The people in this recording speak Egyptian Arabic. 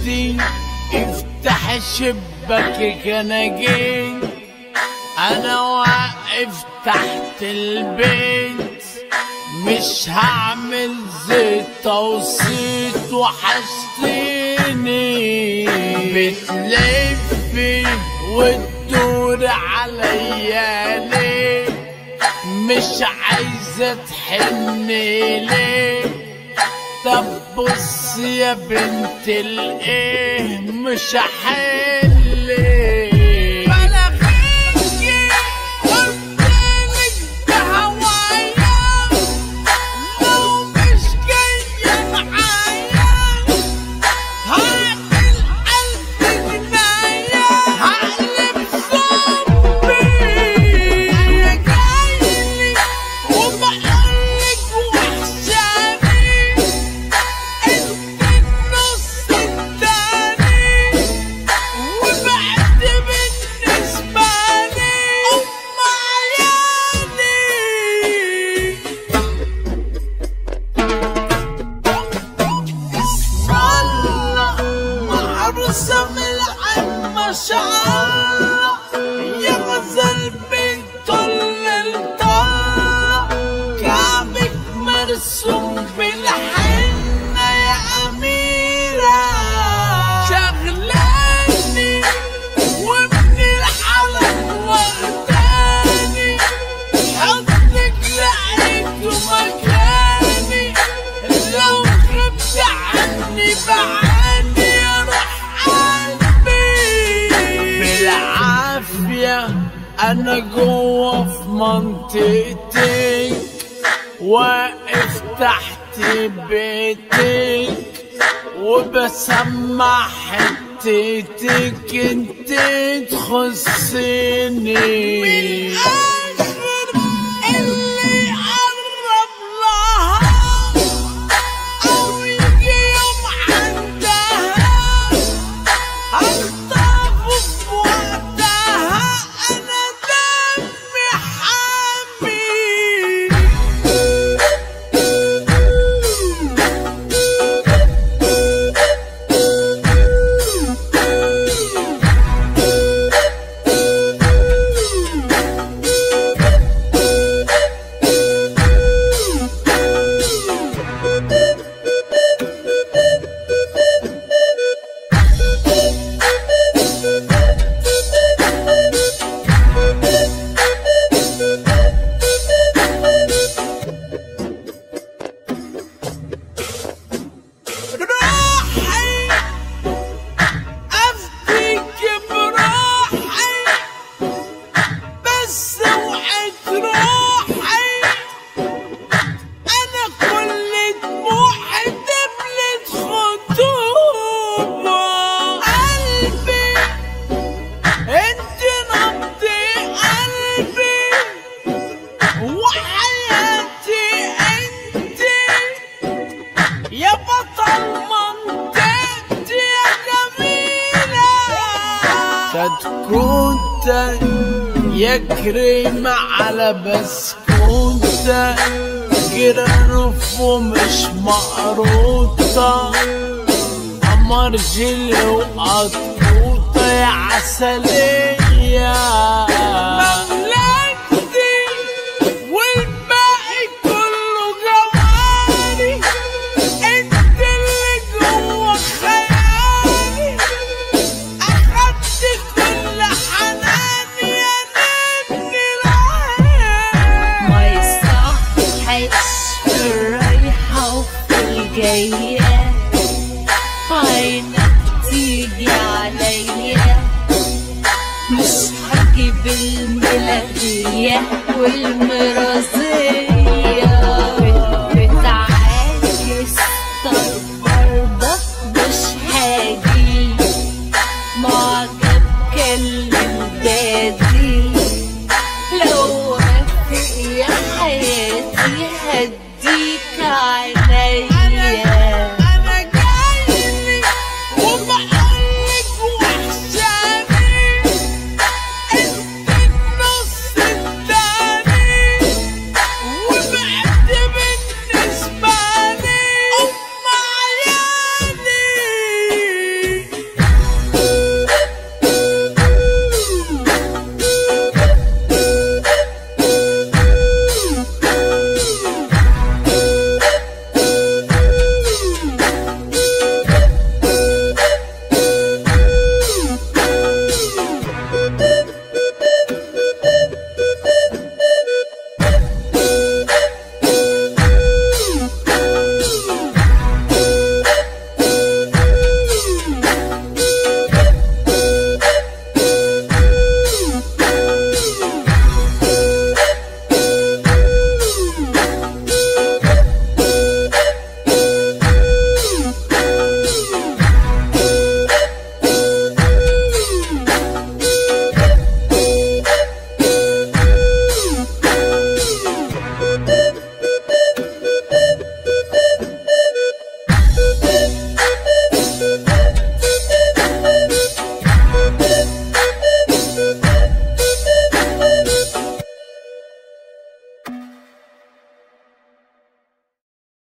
بدي افتح شباكك انا جيت انا واقف تحت البيت مش هعمل زيت توصيت وحشتني بتلفي وتدور عليا ليه مش عايزة تحني ليه طب بص يا بنت الايه مش هحلك بلا خيكي قدامك بهوايا لو مش جاية معايا هعمل ألف جناية هقلب زومبي أنا جايلي وبقولك وحشاني انت النص التاني وبعد بالنسبة لي أم عيالي اسم الله محروسة من العين ما شاء الله يا غزل بنت الطلع كعبك مرسوم بالحنة يا أميرة شغلاني ومن الحلق واخداني حضنك لقيته مكاني لو غبت عني بعاني اروح قلبي بالعافية انا جوه في منطقتك واقف تحت بيتك وبسمع حتتك انت تخصني من الاخر اللي قرب لها او يجي يوم عندها هخطفه في وقتها انا دمي حامي روحي أفديك بروحي بس وعد روحي أنا كل دموعي دبلة خطوبة قلبي انت نبض قلبي وحياتي انت يا بطل منطقتي يا جميلة كتكوتة يا كريمة على بسكوتة جرنف ومش مقروطة قمر جيلي وقطوطة يا عسلية مملكتي والباقي كله جواري انت اللي جوه خيالي اخدت كل حناني يا نبني العين ما يصحش في الرايحة وفي الجاية عينك تيجي عليا مش هجيب الميلادية والمرازية بت- بتعاكس طب برضه مش هاجي معجب كلم دادي لو وافق يا حياتي هديك عيني